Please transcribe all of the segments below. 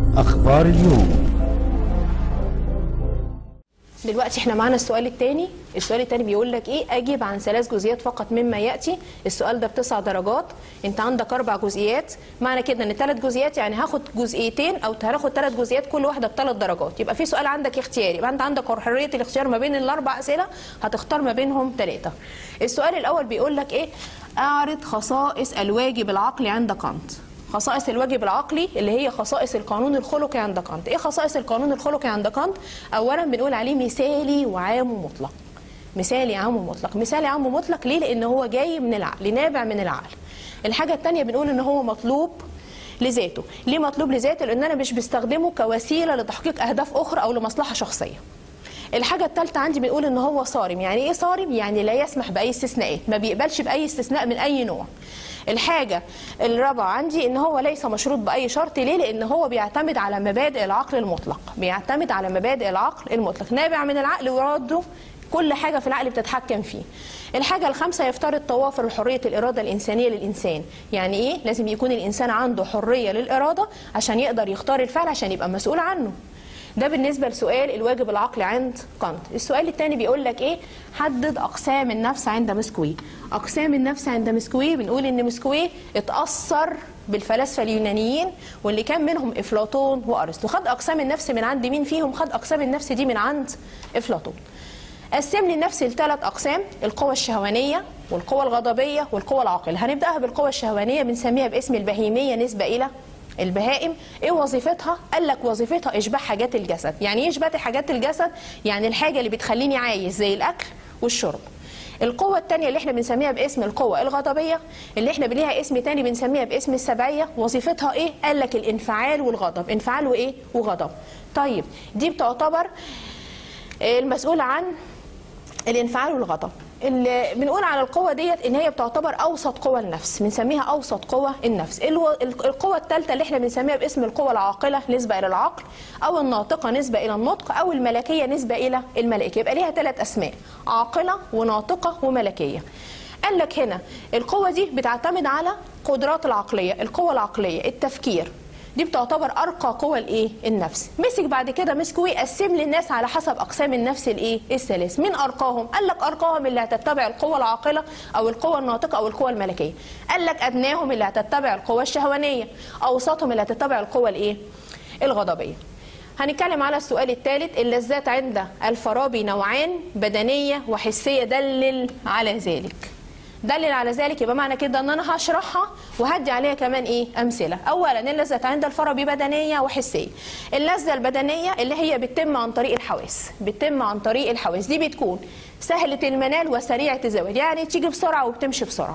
أخبار اليوم دلوقتي احنا معانا السؤال الثاني السؤال الثاني بيقول لك ايه اجب عن ثلاث جزئيات فقط مما ياتي السؤال ده بتسع درجات انت عندك اربع جزئيات معنى كده ان ثلاث جزئيات يعني هاخد جزئيتين او هاخد ثلاث جزئيات كل واحده بثلاث درجات يبقى في سؤال عندك اختياري يبقى انت عندك حريه الاختيار ما بين الاربع اسئله هتختار ما بينهم ثلاثه السؤال الاول بيقول لك ايه اعرض خصائص الواجب العقلي عند كانت خصائص الواجب العقلي اللي هي خصائص القانون الخلقي عند كانت ايه خصائص القانون الخلقي عند كانت اولا بنقول عليه مثالي وعام ومطلق مثالي عام ومطلق مثالي عام ومطلق ليه لان هو جاي من العقل نابع من العقل الحاجه الثانيه بنقول ان هو مطلوب لذاته ليه مطلوب لذاته لان انا مش بستخدمه كوسيله لتحقيق اهداف اخرى او لمصلحه شخصيه الحاجة الثالثة عندي بنقول ان هو صارم، يعني ايه صارم؟ يعني لا يسمح بأي استثناءات، ما بيقبلش بأي استثناء من أي نوع. الحاجة الرابعة عندي ان هو ليس مشروط بأي شرط ليه؟ لأن هو بيعتمد على مبادئ العقل المطلق، بيعتمد على مبادئ العقل المطلق، نابع من العقل ويرده كل حاجة في العقل بتتحكم فيه. الحاجة الخامسة يفترض توافر حرية الإرادة الإنسانية للإنسان، يعني إيه؟ لازم يكون الإنسان عنده حرية للإرادة عشان يقدر يختار الفعل عشان يبقى مسؤول عنه. ده بالنسبه لسؤال الواجب العقلي عند كانت السؤال الثاني بيقول لك ايه حدد اقسام النفس عند مسكوي اقسام النفس عند مسكوي بنقول ان مسكوي اتاثر بالفلاسفه اليونانيين واللي كان منهم افلاطون وارسطو خد اقسام النفس من عند مين فيهم خد اقسام النفس دي من عند افلاطون قسم لي النفس لثلاث اقسام القوى الشهوانيه والقوى الغضبيه والقوى العاقله هنبداها بالقوى الشهوانيه بنسميها باسم البهيميه نسبه الى البهائم ايه وظيفتها قال لك وظيفتها اشباع حاجات الجسد يعني ايه اشباع حاجات الجسد يعني الحاجه اللي بتخليني عايز زي الاكل والشرب القوة الثانية اللي احنا بنسميها باسم القوة الغضبية اللي احنا ليها اسم تاني بنسميها باسم السبعية وظيفتها ايه؟ قال لك الانفعال والغضب، انفعال وايه؟ وغضب. طيب دي بتعتبر المسؤولة عن الانفعال والغضب. اللي بنقول على القوة ديت ان هي بتعتبر اوسط قوى النفس بنسميها اوسط قوى النفس الو... القوة الثالثة اللي احنا بنسميها باسم القوة العاقلة نسبة الى العقل او الناطقة نسبة الى النطق او الملكية نسبة الى الملائكة يبقى ليها ثلاث اسماء عاقلة وناطقة وملكية قال لك هنا القوة دي بتعتمد على قدرات العقلية القوة العقلية التفكير دي بتعتبر ارقى قوى الايه النفس مسك بعد كده مسكوا يقسم للناس على حسب اقسام النفس الايه الثلاث مين ارقاهم قال لك ارقاهم اللي هتتبع القوه العاقله او القوه الناطقه او القوه الملكيه قال لك ادناهم اللي هتتبع القوه الشهوانيه اوسطهم اللي هتتبع القوه الايه الغضبيه هنتكلم على السؤال الثالث اللذات عند الفارابي نوعان بدنيه وحسيه دلل على ذلك دلل على ذلك يبقى معنى كده ان انا هشرحها وهدي عليها كمان ايه امثله اولا اللذه عند الفارابي بدنيه وحسيه اللذه البدنيه اللي هي بتتم عن طريق الحواس بتتم عن طريق الحواس دي بتكون سهله المنال وسريعه الزواج يعني تيجي بسرعه وبتمشي بسرعه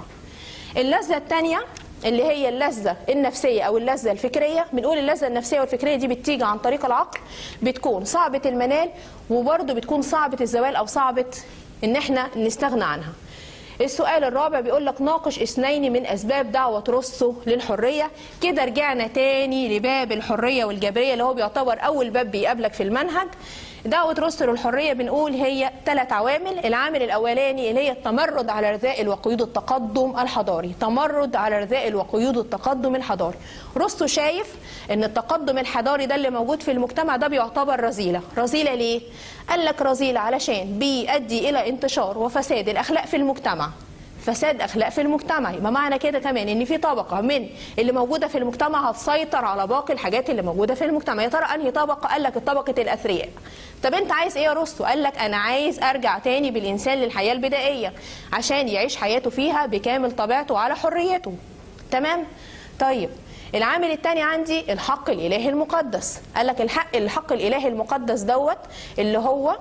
اللذه الثانيه اللي هي اللذة النفسية أو اللذة الفكرية بنقول اللذة النفسية والفكرية دي بتيجي عن طريق العقل بتكون صعبة المنال وبرضه بتكون صعبة الزوال أو صعبة إن احنا نستغنى عنها السؤال الرابع بيقول لك ناقش اثنين من اسباب دعوه روسو للحريه كده رجعنا تاني لباب الحريه والجبريه اللي هو بيعتبر اول باب بيقابلك في المنهج دعوة روسو للحرية بنقول هي ثلاث عوامل العامل الأولاني اللي هي التمرد على رذائل وقيود التقدم الحضاري تمرد على رذائل وقيود التقدم الحضاري روسو شايف ان التقدم الحضاري ده اللي موجود في المجتمع ده بيعتبر رذيلة رذيلة ليه؟ قال لك رذيلة علشان بيؤدي إلى انتشار وفساد الأخلاق في المجتمع فساد اخلاق في المجتمع يبقى معنى كده كمان ان في طبقه من اللي موجوده في المجتمع هتسيطر على باقي الحاجات اللي موجوده في المجتمع يا ترى انهي طبقه قال لك طبقه الاثرياء طب انت عايز ايه يا رستو قال لك انا عايز ارجع تاني بالانسان للحياه البدائيه عشان يعيش حياته فيها بكامل طبيعته على حريته تمام طيب العامل الثاني عندي الحق الالهي المقدس قال لك الحق الحق الالهي المقدس دوت اللي هو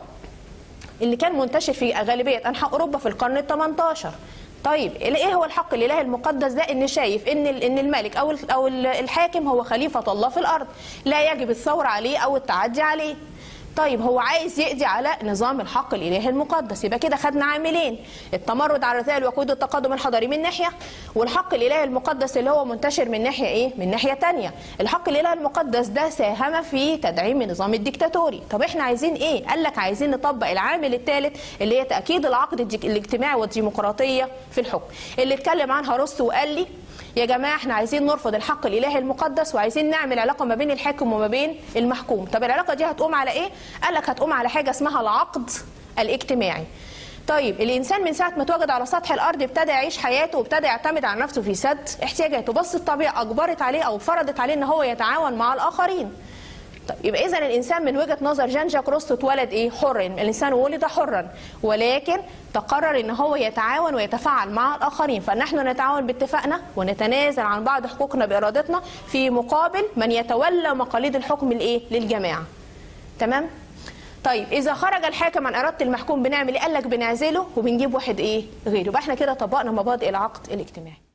اللي كان منتشر في غالبيه انحاء اوروبا في القرن ال 18 طيب ايه هو الحق الالهي المقدس ده ان شايف ان ان الملك او او الحاكم هو خليفه الله في الارض لا يجب الثوره عليه او التعدي عليه طيب هو عايز يقضي على نظام الحق الالهي المقدس يبقى كده خدنا عاملين التمرد على رذائل وقود التقدم الحضاري من ناحيه والحق الالهي المقدس اللي هو منتشر من ناحيه ايه من ناحيه تانية الحق الالهي المقدس ده ساهم في تدعيم النظام الديكتاتوري طب احنا عايزين ايه قال لك عايزين نطبق العامل الثالث اللي هي تاكيد العقد الاجتماعي والديمقراطيه في الحكم اللي اتكلم عنها روسو وقال لي يا جماعه احنا عايزين نرفض الحق الالهي المقدس وعايزين نعمل علاقه ما بين الحاكم وما بين المحكوم طب العلاقه دي هتقوم على ايه قال لك هتقوم على حاجه اسمها العقد الاجتماعي طيب الانسان من ساعه ما اتوجد على سطح الارض ابتدى يعيش حياته وابتدى يعتمد على نفسه في سد احتياجاته بس الطبيعه اجبرت عليه او فرضت عليه ان هو يتعاون مع الاخرين طيب يبقى اذا الانسان من وجهه نظر جان جاك روستو اتولد ايه حرا الانسان ولد حرا ولكن تقرر ان هو يتعاون ويتفاعل مع الاخرين فنحن نتعاون باتفاقنا ونتنازل عن بعض حقوقنا بارادتنا في مقابل من يتولى مقاليد الحكم الايه للجماعه تمام طيب اذا خرج الحاكم عن اراده المحكوم بنعمل ايه قال لك بنعزله وبنجيب واحد ايه غيره يبقى احنا كده طبقنا مبادئ العقد الاجتماعي